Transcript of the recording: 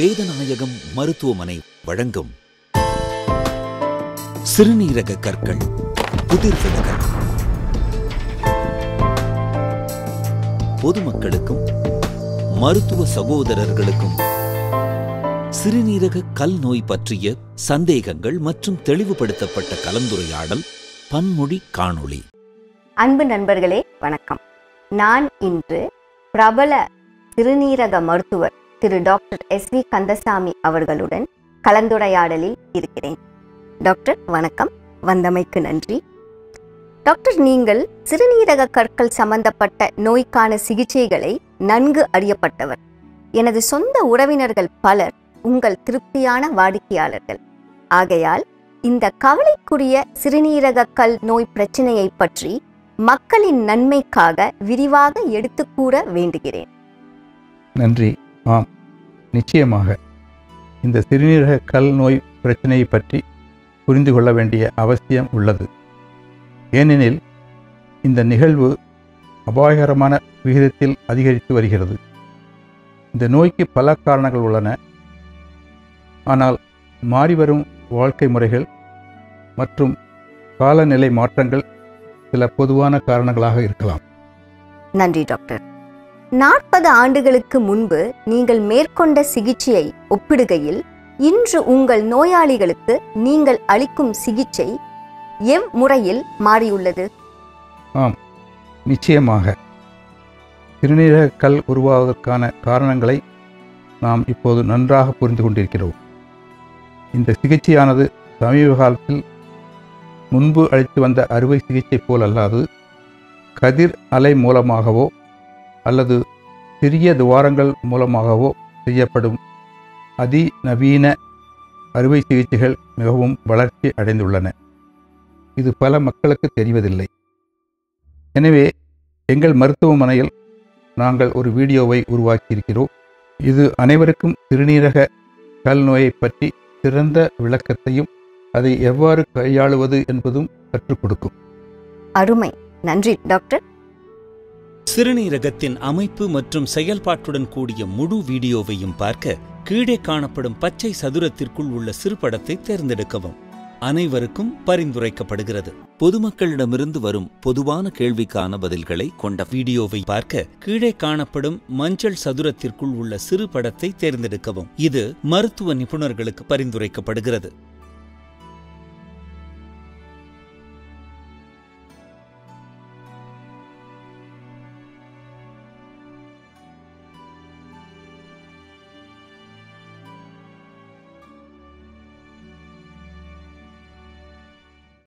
வேதநாயகம் மருத்துவமனை வழங்கும் சிறுநீரக கற்கள் புதிர் விலகல் பொதுமக்களுக்கும் மருத்துவ சகோதரர்களுக்கும் சிறுநீரக கல் நோய் பற்றிய சந்தேகங்கள் மற்றும் தெளிவுபடுத்தப்பட்ட கலந்துரையாடல் பன்மொழி காணொளி அன்பு நண்பர்களே வணக்கம் நான் இன்று பிரபல சிறுநீரக மருத்துவர் திரு டாக்டர் எஸ் வி கந்தசாமி அவர்களுடன் கலந்துரையாடலில் இருக்கிறேன் டாக்டர் வணக்கம் வந்தமைக்கு நன்றி டாக்டர் நீங்கள் சிறுநீரக கற்கள் சம்பந்தப்பட்ட நோய்க்கான சிகிச்சைகளை நன்கு அறியப்பட்டவர் எனது சொந்த உறவினர்கள் பலர் உங்கள் திருப்தியான வாடிக்கையாளர்கள் ஆகையால் இந்த கவலைக்குரிய சிறுநீரக கல் நோய் பிரச்சனையை பற்றி மக்களின் நன்மைக்காக விரிவாக எடுத்துக் கூற வேண்டுகிறேன் நன்றி ஆம் நிச்சயமாக இந்த சிறுநீரக கல் நோய் பிரச்சனையை பற்றி புரிந்து கொள்ள வேண்டிய அவசியம் உள்ளது ஏனெனில் இந்த நிகழ்வு அபாயகரமான விகிதத்தில் அதிகரித்து வருகிறது இந்த நோய்க்கு பல காரணங்கள் உள்ளன ஆனால் மாறிவரும் வாழ்க்கை முறைகள் மற்றும் காலநிலை மாற்றங்கள் சில பொதுவான காரணங்களாக இருக்கலாம் நன்றி டாக்டர் நாற்பது ஆண்டுகளுக்கு முன்பு நீங்கள் மேற்கொண்ட சிகிச்சையை ஒப்பிடுகையில் இன்று உங்கள் நோயாளிகளுக்கு நீங்கள் அளிக்கும் சிகிச்சை எவ்முறையில் மாறியுள்ளது ஆம் நிச்சயமாக சிறுநீரக கல் உருவாவதற்கான காரணங்களை நாம் இப்போது நன்றாக புரிந்து கொண்டிருக்கிறோம் இந்த சிகிச்சையானது சமீப காலத்தில் முன்பு அளித்து வந்த அறுவை சிகிச்சை போல் அல்லாது கதிர் அலை மூலமாகவோ அல்லது சிறிய துவாரங்கள் மூலமாகவோ செய்யப்படும் அதிநவீன அறுவை சிகிச்சைகள் மிகவும் வளர்ச்சி அடைந்துள்ளன இது பல மக்களுக்கு தெரிவதில்லை எனவே எங்கள் மருத்துவமனையில் நாங்கள் ஒரு வீடியோவை உருவாக்கியிருக்கிறோம் இது அனைவருக்கும் சிறுநீரக கல் நோயை பற்றி சிறந்த விளக்கத்தையும் அதை எவ்வாறு கையாளுவது என்பதும் கற்றுக் கொடுக்கும் அருமை நன்றி டாக்டர் சிறுநீரகத்தின் அமைப்பு மற்றும் செயல்பாட்டுடன் கூடிய முழு வீடியோவையும் பார்க்க கீழே காணப்படும் பச்சை சதுரத்திற்குள் உள்ள சிறுபடத்தை தேர்ந்தெடுக்கவும் அனைவருக்கும் பரிந்துரைக்கப்படுகிறது பொதுமக்களிடமிருந்து வரும் பொதுவான கேள்விக்கான பதில்களை கொண்ட வீடியோவை பார்க்க கீழே காணப்படும் மஞ்சள் சதுரத்திற்குள் உள்ள சிறு படத்தை தேர்ந்தெடுக்கவும் இது மருத்துவ நிபுணர்களுக்கு பரிந்துரைக்கப்படுகிறது